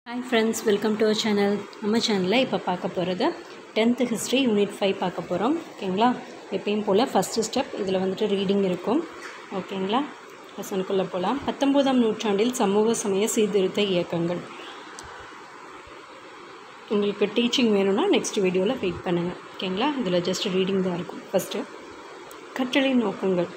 hi friends welcome to our channel நம்ம சேனலில் இப்போ பார்க்க போகிறது டென்த்து ஹிஸ்ட்ரி யூனிட் ஃபைவ் பார்க்க போகிறோம் ஓகேங்களா எப்பயும் போல் ஃபஸ்ட்டு ஸ்டெப் இதில் வந்துட்டு ரீடிங் இருக்கும் ஓகேங்களா லெசனுக்குள்ளே போகலாம் பத்தொம்போதாம் நூற்றாண்டில் சமூக சமய சீர்திருத்த இயக்கங்கள் உங்களுக்கு டீச்சிங் வேணும்னா நெக்ஸ்ட் வீடியோவில் வெயிட் பண்ணுங்கள் ஓகேங்களா இதில் ஜஸ்ட் ரீடிங் தான் இருக்கும் ஃபஸ்ட்டு கற்றலை நோக்கங்கள்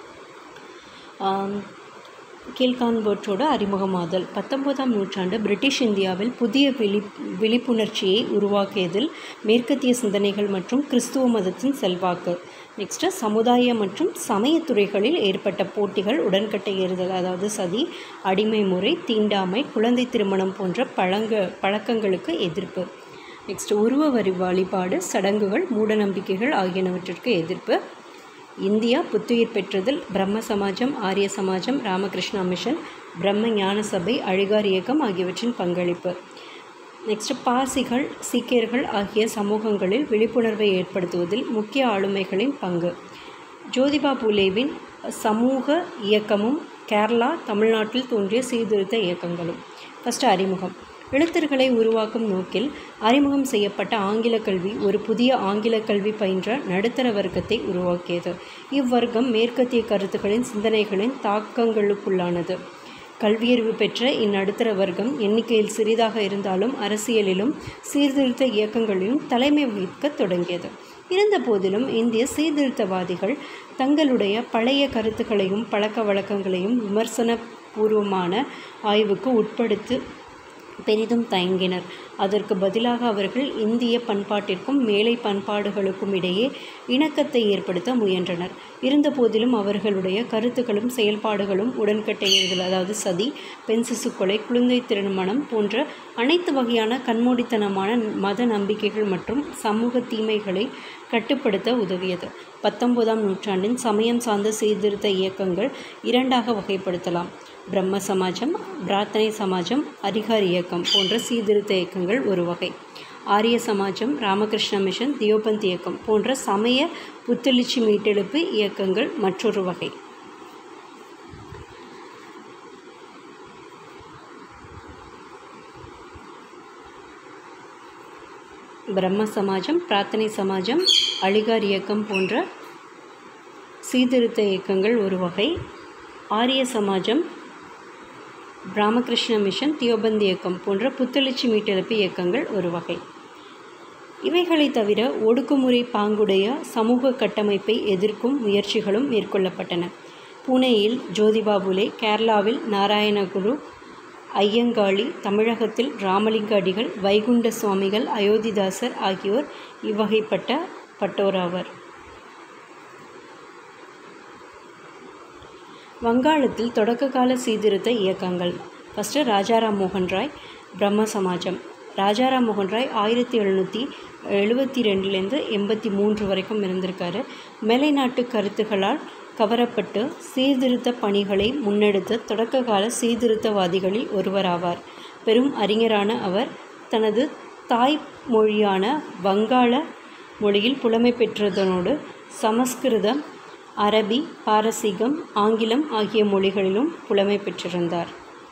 ஆம், கீழ்காண்பவற்றோடு அறிமுகமாதல் பத்தொன்பதாம் நூற்றாண்டு பிரிட்டிஷ் இந்தியாவில் புதிய விழி விழிப்புணர்ச்சியை உருவாக்கியதில் மேற்கத்திய சிந்தனைகள் மற்றும் கிறிஸ்துவ மதத்தின் செல்வாக்கு நெக்ஸ்ட்டு சமுதாய மற்றும் சமயத் துறைகளில் ஏற்பட்ட போட்டிகள் உடன்கட்டை ஏறுதல் அதாவது சதி அடிமை முறை தீண்டாமை குழந்தை திருமணம் போன்ற பழங்க பழக்கங்களுக்கு எதிர்ப்பு நெக்ஸ்ட் உருவ வரி வழிபாடு சடங்குகள் மூடநம்பிக்கைகள் ஆகியனவற்றிற்கு எதிர்ப்பு இந்தியா புத்துயிர் பெற்றதில் பிரம்ம சமாஜம் ஆரிய சமாஜம் ராமகிருஷ்ணா மிஷன் பிரம்ம ஞான சபை அழிகார் இயக்கம் ஆகியவற்றின் பங்களிப்பு நெக்ஸ்ட் பாசிகள் சீக்கியர்கள் ஆகிய சமூகங்களில் விழிப்புணர்வை ஏற்படுத்துவதில் முக்கிய ஆளுமைகளின் பங்கு ஜோதிபா பூலேவின் சமூக இயக்கமும் கேரளா தமிழ்நாட்டில் தோன்றிய சீர்திருத்த இயக்கங்களும் ஃபஸ்ட்டு அறிமுகம் எழுத்தர்களை உருவாக்கும் நோக்கில் அறிமுகம் செய்யப்பட்ட ஆங்கில கல்வி ஒரு புதிய ஆங்கில கல்வி பயின்ற நடுத்தர வர்க்கத்தை உருவாக்கியது இவ்வர்க்கம் மேற்கத்திய கருத்துக்களின் சிந்தனைகளின் தாக்கங்களுக்குள்ளானது கல்வியறிவு பெற்ற இந்நடுத்தர வர்க்கம் எண்ணிக்கையில் சிறிதாக இருந்தாலும் அரசியலிலும் சீர்திருத்த இயக்கங்களிலும் தலைமை வகிக்கத் தொடங்கியது இருந்தபோதிலும் இந்திய சீர்திருத்தவாதிகள் தங்களுடைய பழைய கருத்துக்களையும் பழக்க வழக்கங்களையும் விமர்சன பூர்வமான ஆய்வுக்கு உட்படுத்தி பெரிதும் தயங்கினர் அதற்கு பதிலாக அவர்கள் இந்திய பண்பாட்டிற்கும் மேலை பண்பாடுகளுக்கும் இடையே இணக்கத்தை ஏற்படுத்த முயன்றனர் இருந்தபோதிலும் அவர்களுடைய கருத்துக்களும் செயல்பாடுகளும் உடன்கட்டை ஏறுதல் அதாவது சதி பெண் சிசுக்கொலை குழந்தை திருமணம் போன்ற அனைத்து வகையான கண்மூடித்தனமான மத நம்பிக்கைகள் மற்றும் சமூக தீமைகளை கட்டுப்படுத்த உதவியது பத்தொன்பதாம் நூற்றாண்டின் சமயம் சார்ந்த சீர்திருத்த இயக்கங்கள் இரண்டாக வகைப்படுத்தலாம் பிரம்ம சமாஜம் பிரார்த்தனை சமாஜம் அரிகார் இயக்கம் போன்ற சீர்திருத்த இயக்கங்கள் ஒரு வகை ஆரிய சமாஜம் ராமகிருஷ்ண மிஷன் தியோபந்த் இயக்கம் போன்ற சமய புத்தெழுச்சி மீட்டெழுப்பு இயக்கங்கள் மற்றொரு வகை பிரம்ம சமாஜம் பிரார்த்தனை சமாஜம் அழிகார் இயக்கம் போன்ற சீர்திருத்த இயக்கங்கள் ஒரு வகை ஆரிய சமாஜம் ராமகிருஷ்ண மிஷன் தியோபந்த் இயக்கம் போன்ற புத்தெழுச்சி மீட்டெழுப்பு இயக்கங்கள் ஒரு வகை இவைகளை தவிர ஒடுக்குமுறை பாங்குடைய சமூக கட்டமைப்பை எதிர்க்கும் முயற்சிகளும் மேற்கொள்ளப்பட்டன புனேயில் ஜோதிபாபுலே கேரளாவில் நாராயணகுரு ஐயங்காளி தமிழகத்தில் ராமலிங்க அடிகள் வைகுண்ட சுவாமிகள் அயோத்திதாசர் ஆகியோர் இவ்வகைப்பட்ட பட்டோராவர் வங்காளத்தில் தொடக்க கால சீர்திருத்த இயக்கங்கள் ஃபஸ்ட்டு ராஜாராம் மோகன் ராய் பிரம்ம சமாஜம் ராஜாராம் மோகன் ராய் ஆயிரத்தி எழுநூற்றி எழுபத்தி ரெண்டுலேருந்து எண்பத்தி மூன்று வரைக்கும் இருந்திருக்காரு மேலைநாட்டு கருத்துகளால் கவரப்பட்டு சீர்திருத்த பணிகளை முன்னெடுத்த தொடக்க கால சீர்திருத்தவாதிகளில் ஒருவராவார் பெரும் அறிஞரான அவர் தனது தாய் மொழியான வங்காள மொழியில் புலமை பெற்றதனோடு சமஸ்கிருதம் அரபி பாரசீகம் ஆங்கிலம் ஆகிய மொழிகளிலும் புலமை பெற்றிருந்தார்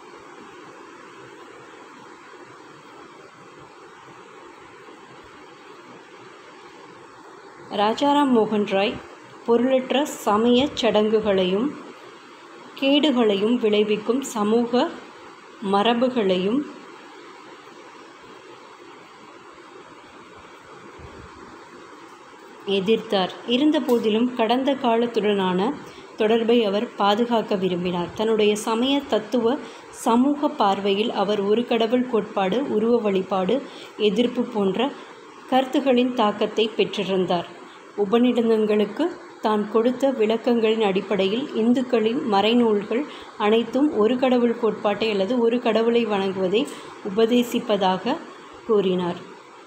ராஜாராம் மோகன் ராய் பொருளற்ற சமயச் சடங்குகளையும் கேடுகளையும் விளைவிக்கும் சமூக மரபுகளையும் எதிர்த்தார் இருந்தபோதிலும் கடந்த காலத்துடனான தொடர்பை அவர் பாதுகாக்க விரும்பினார் தன்னுடைய சமய தத்துவ சமூக பார்வையில் அவர் ஒரு கடவுள் கோட்பாடு உருவ வழிபாடு எதிர்ப்பு போன்ற கருத்துகளின் தாக்கத்தை பெற்றிருந்தார் உபநிடதங்களுக்கு தான் கொடுத்த விளக்கங்களின் அடிப்படையில் இந்துக்களின் மறைநூல்கள் அனைத்தும் ஒரு கடவுள் கோட்பாட்டை அல்லது ஒரு கடவுளை வணங்குவதை உபதேசிப்பதாக கூறினார்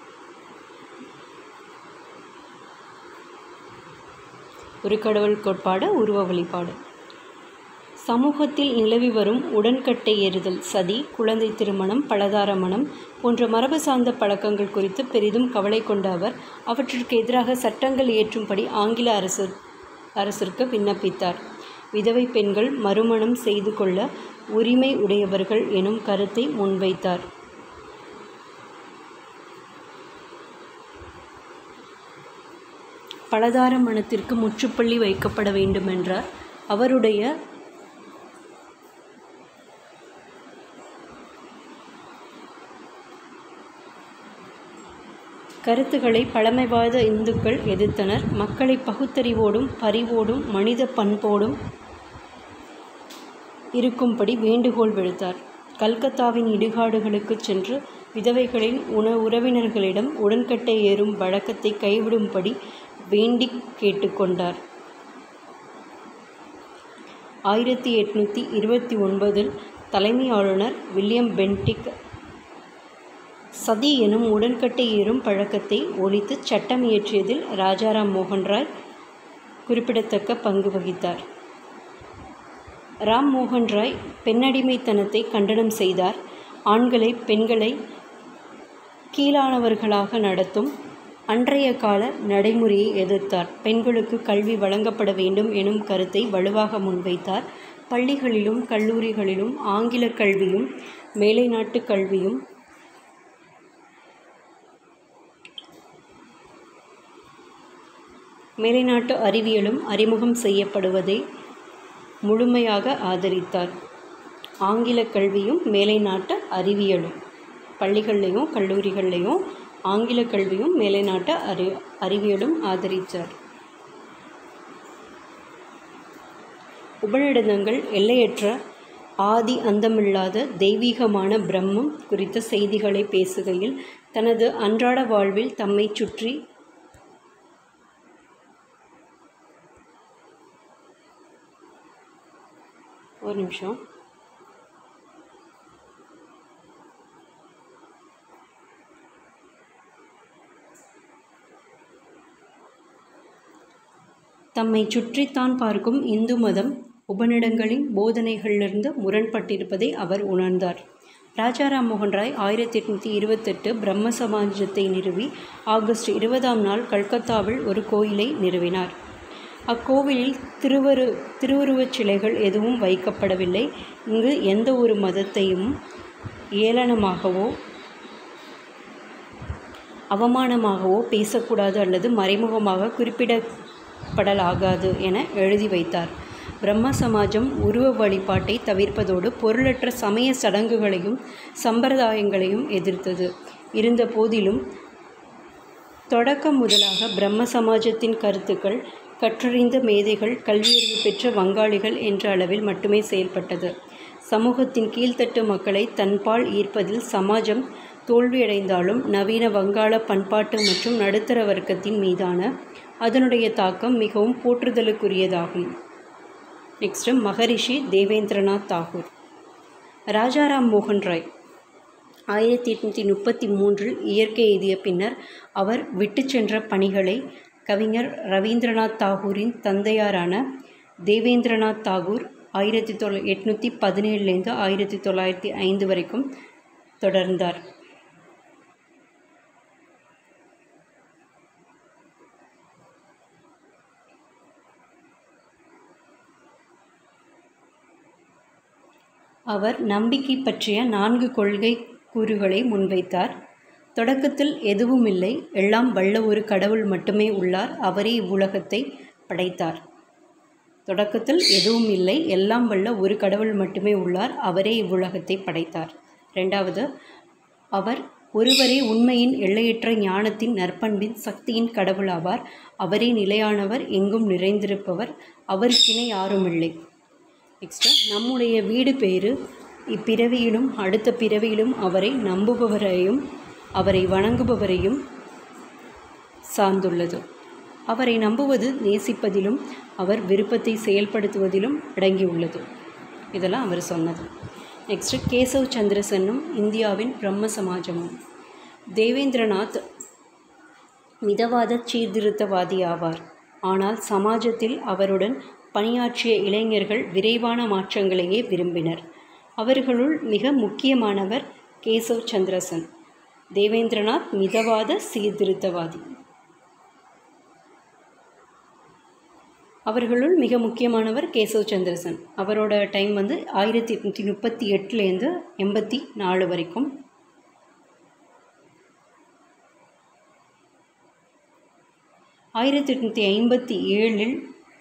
ஒரு கடவுள் கோட்பாடு உருவ வழிபாடு சமூகத்தில் நிலவி வரும் உடன்கட்டை ஏறுதல் சதி குழந்தை திருமணம் பலதார மணம் போன்ற மரபு சார்ந்த பழக்கங்கள் குறித்து பெரிதும் கவலை கொண்ட அவர் அவற்றிற்கு எதிராக சட்டங்கள் இயற்றும்படி ஆங்கில அரசு அரசிற்கு விண்ணப்பித்தார் விதவை பெண்கள் மறுமணம் செய்து கொள்ள உரிமை உடையவர்கள் எனும் கருத்தை முன்வைத்தார் பலதார மனத்திற்கு முற்றுப்புள்ளி வைக்கப்பட வேண்டுமென்றார் அவருடைய கருத்துக்களை பழமைவாத இந்துக்கள் எதிர்த்தனர் மக்களை பகுத்தறிவோடும் பரிவோடும் மனித பண்போடும் இருக்கும்படி வேண்டுகோள் விடுத்தார் கல்கத்தாவின் இடுகாடுகளுக்கு சென்று விதவைகளின் உண உறவினர்களிடம் உடன்கட்டை ஏறும் வழக்கத்தை கைவிடும்படி வேண்டி கேட்டுக்கொண்டார் ஆயிரத்தி எட்நூற்றி இருபத்தி ஒன்பதில் தலைமை ஆளுநர் வில்லியம் பென்டிக் சதி எனும் உடன்கட்டை ஏறும் பழக்கத்தை ஒழித்து சட்டம் இயற்றியதில் ராஜாராம் மோகன் ராய் குறிப்பிடத்தக்க பங்கு வகித்தார் ராம் மோகன் ராய் பெண்ணடிமைத்தனத்தை கண்டனம் செய்தார் ஆண்களை பெண்களை கீழானவர்களாக நடத்தும் அன்றைய கால நடைமுறையை எதிர்த்தார் பெண்களுக்கு கல்வி வழங்கப்பட வேண்டும் எனும் கருத்தை வலுவாக முன்வைத்தார் பள்ளிகளிலும் கல்லூரிகளிலும் ஆங்கில கல்வியும் மேலை நாட்டு கல்வியும் மேலைநாட்டு அறிவியலும் அறிமுகம் செய்யப்படுவதை முழுமையாக ஆதரித்தார் ஆங்கில கல்வியும் மேலைநாட்டு அறிவியலும் பள்ளிகள்லேயும் கல்லூரிகள்லேயும் ஆங்கில கல்வியும் மேலைநாட்டு அறி அறிவியலும் ஆதரித்தார் உபநிடதங்கள் எல்லையற்ற ஆதி அந்தமில்லாத தெய்வீகமான பிரம்மம் குறித்த செய்திகளை பேசுகையில் தனது அன்றாட வாழ்வில் தம்மை சுற்றி ஒரு நிமிஷம் தம்மை சுற்றித்தான் பார்க்கும் இந்து மதம் உபநிடங்களின் போதனைகளிலிருந்து முரண்பட்டிருப்பதை அவர் உணர்ந்தார் ராஜாராம் மோகன் ராய் ஆயிரத்தி எட்நூற்றி இருபத்தெட்டு பிரம்ம சமாஜத்தை நிறுவி ஆகஸ்ட் இருபதாம் நாள் கல்கத்தாவில் ஒரு கோயிலை நிறுவினார் அக்கோவிலில் திருவரு திருவுருவச் சிலைகள் எதுவும் வைக்கப்படவில்லை இங்கு எந்த ஒரு மதத்தையும் ஏளனமாகவோ அவமானமாகவோ பேசக்கூடாது அல்லது மறைமுகமாக குறிப்பிடப்படலாகாது என எழுதி வைத்தார் பிரம்ம சமாஜம் உருவ வழிபாட்டை தவிர்ப்பதோடு பொருளற்ற சமய சடங்குகளையும் சம்பிரதாயங்களையும் எதிர்த்தது இருந்த போதிலும் தொடக்கம் முதலாக பிரம்ம சமாஜத்தின் கருத்துக்கள் கற்றறிந்த மேதைகள் கல்வியறிவு பெற்ற வங்காளிகள் என்ற அளவில் மட்டுமே செயல்பட்டது சமூகத்தின் கீழ்த்தட்டு மக்களை தன்பால் ஈர்ப்பதில் சமாஜம் தோல்வியடைந்தாலும் நவீன வங்காள பண்பாட்டு மற்றும் நடுத்தர வர்க்கத்தின் மீதான அதனுடைய தாக்கம் மிகவும் போற்றுதலுக்குரியதாகும் நெக்ஸ்ட்டு மகரிஷி தேவேந்திரநாத் தாகூர் ராஜாராம் மோகன் ராய் ஆயிரத்தி எட்நூற்றி முப்பத்தி மூன்றில் இயற்கை எய்திய பின்னர் அவர் விட்டு சென்ற பணிகளை கவிஞர் ரவீந்திரநாத் தாகூரின் தந்தையாரான தேவேந்திரநாத் தாகூர் ஆயிரத்தி தொள்ள எட்நூற்றி பதினேழுலேருந்து ஆயிரத்தி தொள்ளாயிரத்தி ஐந்து வரைக்கும் தொடர்ந்தார் அவர் நம்பிக்கை பற்றிய நான்கு கொள்கை கூறுகளை முன்வைத்தார் தொடக்கத்தில் எதுவும் இல்லை எல்லாம் வல்ல ஒரு கடவுள் மட்டுமே உள்ளார் அவரே இவ்வுலகத்தை படைத்தார் தொடக்கத்தில் எதுவும் இல்லை எல்லாம் வல்ல ஒரு கடவுள் மட்டுமே உள்ளார் அவரே இவ்வுலகத்தை படைத்தார் ரெண்டாவது அவர் ஒருவரே உண்மையின் எல்லையற்ற ஞானத்தின் நற்பண்பின் சக்தியின் கடவுள் ஆவார் அவரே நிலையானவர் எங்கும் நிறைந்திருப்பவர் அவருக்கிணை யாருமில்லை நெக்ஸ்ட்டு நம்முடைய வீடு பேரு இப்பிறவியிலும் அடுத்த பிறவியிலும் அவரை நம்புபவரையும் அவரை வணங்குபவரையும் சார்ந்துள்ளது அவரை நம்புவது நேசிப்பதிலும் அவர் விருப்பத்தை செயல்படுத்துவதிலும் அடங்கியுள்ளது இதெல்லாம் அவர் சொன்னது நெக்ஸ்ட்டு கேசவ் சந்திரசனும் இந்தியாவின் பிரம்ம சமாஜமும் தேவேந்திரநாத் மிதவாத சீர்திருத்தவாதி ஆவார் ஆனால் சமாஜத்தில் அவருடன் பணியாற்றிய இளைஞர்கள் விரைவான மாற்றங்களையே விரும்பினர் அவர்களுள் மிக முக்கியமானவர் கேசவ் சந்திரசன் தேவேந்திரநாத் மிதவாத சீர்திருத்தவாதி அவர்களுள் மிக முக்கியமானவர் கேசவ் சந்திரசன் அவரோட டைம் வந்து ஆயிரத்தி எட்நூற்றி முப்பத்தி எட்டுலேருந்து எண்பத்தி நாலு வரைக்கும் ஆயிரத்தி எட்நூற்றி ஐம்பத்தி ஏழில்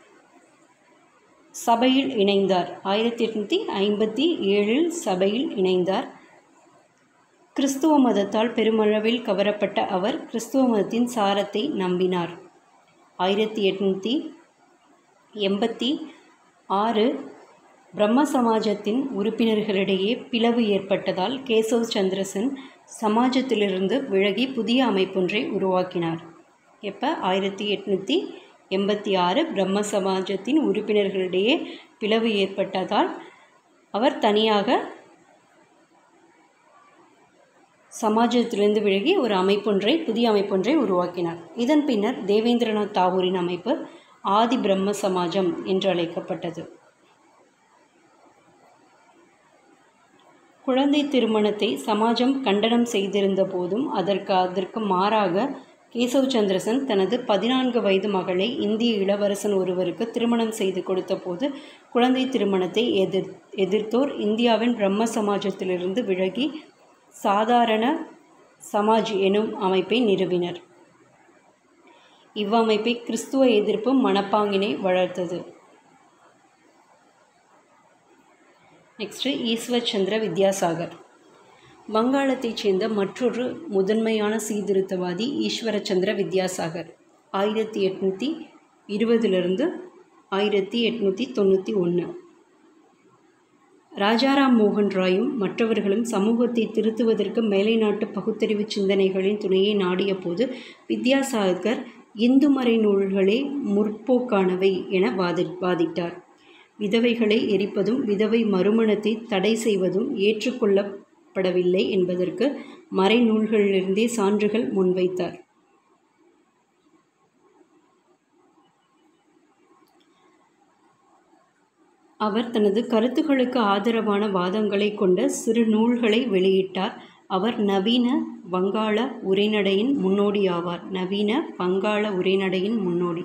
சபையில் இணைந்தார் ஆயிரத்தி எட்நூற்றி ஐம்பத்தி ஏழில் சபையில் இணைந்தார் கிறிஸ்துவ மதத்தால் பெருமளவில் கவரப்பட்ட அவர் கிறிஸ்துவ மதத்தின் சாரத்தை நம்பினார் ஆயிரத்தி எட்நூற்றி எண்பத்தி ஆறு பிரம்ம சமாஜத்தின் உறுப்பினர்களிடையே பிளவு ஏற்பட்டதால் கேசவ் சந்திரசன் சமாஜத்திலிருந்து விலகி புதிய அமைப்பொன்றை உருவாக்கினார் எப்போ ஆயிரத்தி எட்நூற்றி எண்பத்தி ஆறு பிரம்ம சமாஜத்தின் உறுப்பினர்களிடையே பிளவு ஏற்பட்டதால் அவர் தனியாக சமாஜத்திலிருந்து விலகி ஒரு அமைப்பொன்றை புதிய அமைப்பொன்றை உருவாக்கினார் இதன் பின்னர் தேவேந்திரநாத் தாகூரின் அமைப்பு ஆதி பிரம்ம சமாஜம் என்று அழைக்கப்பட்டது குழந்தை திருமணத்தை சமாஜம் கண்டனம் செய்திருந்த போதும் அதற்கு அதற்கு மாறாக கேசவ் சந்திரசன் தனது பதினான்கு வயது மகளை இந்திய இளவரசன் ஒருவருக்கு திருமணம் செய்து கொடுத்தபோது குழந்தை திருமணத்தை எதிர் எதிர்த்தோர் இந்தியாவின் பிரம்ம சமாஜத்திலிருந்து விலகி சாதாரண சமாஜ் எனும் அமைப்பை நிறுவினர் இவ்வமைப்பை கிறிஸ்துவ எதிர்ப்பு மனப்பாங்கினை வளர்த்தது நெக்ஸ்ட்டு ஈஸ்வர் சந்திர வித்யாசாகர் வங்காளத்தைச் சேர்ந்த மற்றொரு முதன்மையான சீர்திருத்தவாதி ஈஸ்வரச்சந்திர வித்யாசாகர் ஆயிரத்தி எட்நூற்றி இருபதுலேருந்து ஆயிரத்தி எட்நூற்றி தொண்ணூற்றி ஒன்று ராஜாராம் மோகன் ராயும் மற்றவர்களும் சமூகத்தை திருத்துவதற்கு மேலை நாட்டு பகுத்தறிவு சிந்தனைகளின் துணையை நாடிய போது வித்யாசாகர் இந்து மறை நூல்களே முற்போக்கானவை என வாதி வாதிட்டார் விதவைகளை எரிப்பதும் விதவை மறுமணத்தை தடை செய்வதும் ஏற்றுக்கொள்ளப்படவில்லை என்பதற்கு மறைநூல்களிலிருந்தே சான்றுகள் முன்வைத்தார் அவர் தனது கருத்துக்களுக்கு ஆதரவான வாதங்களை கொண்ட சிறு நூல்களை வெளியிட்டார் அவர் நவீன வங்காள உரைநடையின் முன்னோடியாவார் நவீன வங்காள உரைநடையின் முன்னோடி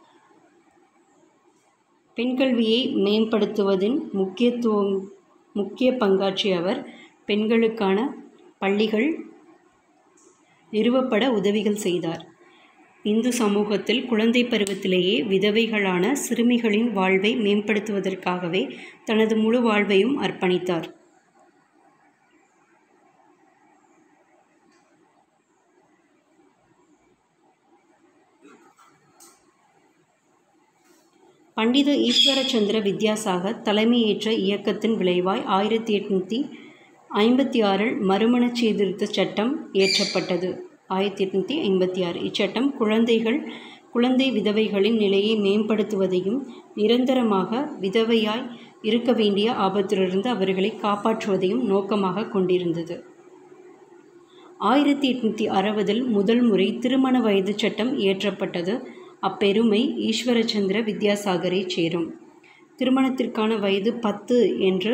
பெண்கல்வியை மேம்படுத்துவதின் முக்கியத்துவம் முக்கிய பங்காற்றிய அவர் பெண்களுக்கான பள்ளிகள் நிறுவப்பட உதவிகள் செய்தார் இந்து சமூகத்தில் குழந்தை பருவத்திலேயே விதவைகளான சிறுமிகளின் வாழ்வை மேம்படுத்துவதற்காகவே தனது முழு வாழ்வையும் அர்ப்பணித்தார் பண்டித ஈஸ்வரச்சந்திர வித்யாசாகர் தலைமையேற்ற இயக்கத்தின் விளைவாய் ஆயிரத்தி எட்நூற்றி ஐம்பத்தி ஆறில் மறுமணச் சீர்திருத்த சட்டம் இயற்றப்பட்டது ஆயிரத்தி எட்நூற்றி ஐம்பத்தி ஆறு இச்சட்டம் குழந்தைகள் குழந்தை விதவைகளின் நிலையை மேம்படுத்துவதையும் நிரந்தரமாக விதவையாய் இருக்க வேண்டிய ஆபத்திலிருந்து அவர்களை காப்பாற்றுவதையும் நோக்கமாக கொண்டிருந்தது ஆயிரத்தி எட்நூற்றி அறுபதில் முதல் முறை திருமண வயது சட்டம் இயற்றப்பட்டது அப்பெருமை ஈஸ்வரச்சந்திர வித்யாசாகரை சேரும் திருமணத்திற்கான வயது பத்து என்று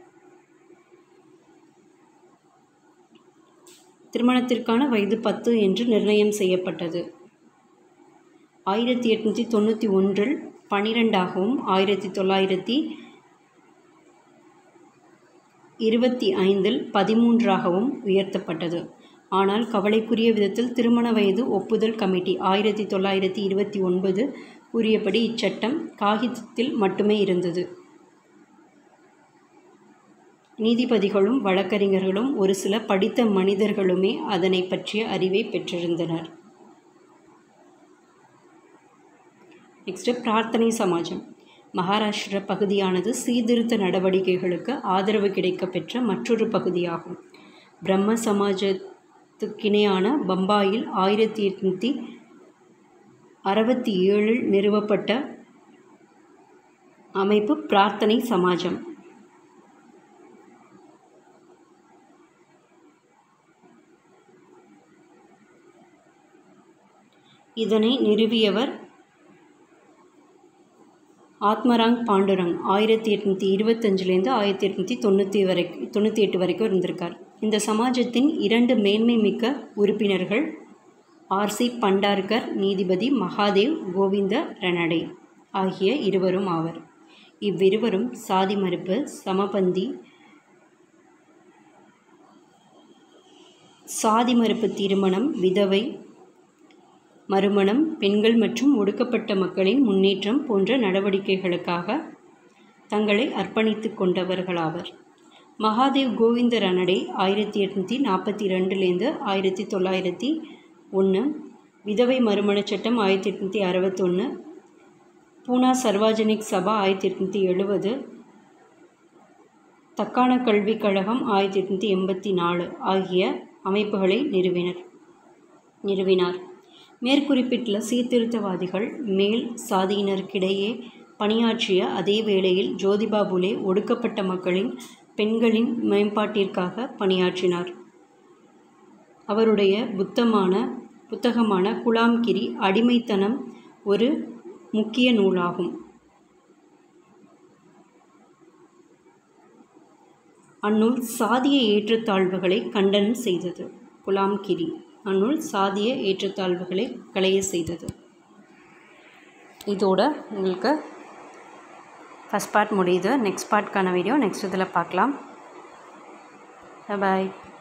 திருமணத்திற்கான வயது பத்து என்று நிர்ணயம் செய்யப்பட்டது ஆயிரத்தி எட்நூற்றி தொண்ணூற்றி ஒன்றில் பனிரெண்டாகவும் ஆயிரத்தி தொள்ளாயிரத்தி இருபத்தி ஐந்தில் பதிமூன்றாகவும் உயர்த்தப்பட்டது ஆனால் கவலைக்குரிய விதத்தில் திருமண வயது ஒப்புதல் கமிட்டி ஆயிரத்தி தொள்ளாயிரத்தி இருபத்தி ஒன்பது கூறியபடி இச்சட்டம் காகிதத்தில் மட்டுமே இருந்தது நீதிபதிகளும் வழக்கறிஞர்களும் ஒரு சில படித்த மனிதர்களுமே அதனை பற்றிய அறிவை பெற்றிருந்தனர் நெக்ஸ்ட்டு பிரார்த்தனை சமாஜம் மகாராஷ்டிர பகுதியானது சீர்திருத்த நடவடிக்கைகளுக்கு ஆதரவு கிடைக்கப் பெற்ற மற்றொரு பகுதியாகும் பிரம்ம சமாஜத்துக்கிணையான பம்பாயில் ஆயிரத்தி எட்நூற்றி அறுபத்தி ஏழில் நிறுவப்பட்ட அமைப்பு பிரார்த்தனை சமாஜம் இதனை நிறுவியவர் ஆத்மராங் பாண்டுரங் ஆயிரத்தி எட்நூற்றி இருபத்தஞ்சிலேருந்து ஆயிரத்தி எட்நூற்றி தொண்ணூற்றி வரைக்கும் தொண்ணூற்றி எட்டு வரைக்கும் இருந்திருக்கார் இந்த சமாஜத்தின் இரண்டு மேன்மை மிக்க உறுப்பினர்கள் ஆர்சி பண்டார்கர் நீதிபதி மகாதேவ் கோவிந்த ரணடே ஆகிய இருவரும் ஆவர் இவ்விருவரும் சாதி மறுப்பு சமபந்தி சாதி மறுப்பு திருமணம் விதவை மறுமணம் பெண்கள் மற்றும் ஒடுக்கப்பட்ட மக்களின் முன்னேற்றம் போன்ற நடவடிக்கைகளுக்காக தங்களை அர்ப்பணித்து கொண்டவர்களாவர் மகாதேவ் கோவிந்த ரனடே ஆயிரத்தி எட்நூற்றி நாற்பத்தி ரெண்டுலேருந்து ஆயிரத்தி தொள்ளாயிரத்தி ஒன்று விதவை மறுமண சட்டம் ஆயிரத்தி எட்நூற்றி அறுபத்தொன்று பூனா சர்வாஜனிக் சபா ஆயிரத்தி எட்நூற்றி எழுபது தக்கான கல்விக் கழகம் ஆயிரத்தி எட்நூற்றி எண்பத்தி நாலு ஆகிய அமைப்புகளை நிறுவினர் நிறுவினார் மேற்குறிப்பிட்டுள்ள சீர்திருத்தவாதிகள் மேல் சாதியினருக்கிடையே பணியாற்றிய அதே வேளையில் ஜோதிபா புலே ஒடுக்கப்பட்ட மக்களின் பெண்களின் மேம்பாட்டிற்காக பணியாற்றினார் அவருடைய புத்தமான புத்தகமான குலாம்கிரி அடிமைத்தனம் ஒரு முக்கிய நூலாகும் அந்நூல் சாதிய ஏற்றத்தாழ்வுகளை கண்டனம் செய்தது குலாம்கிரி அந்நூல் சாதிய ஏற்றத்தாழ்வுகளை களைய செய்தது இதோட உங்களுக்கு ஃபஸ்ட் பார்ட் முடியுது நெக்ஸ்ட் பார்ட்க்கான வீடியோ நெக்ஸ்ட் இதில் பார்க்கலாம் பாய்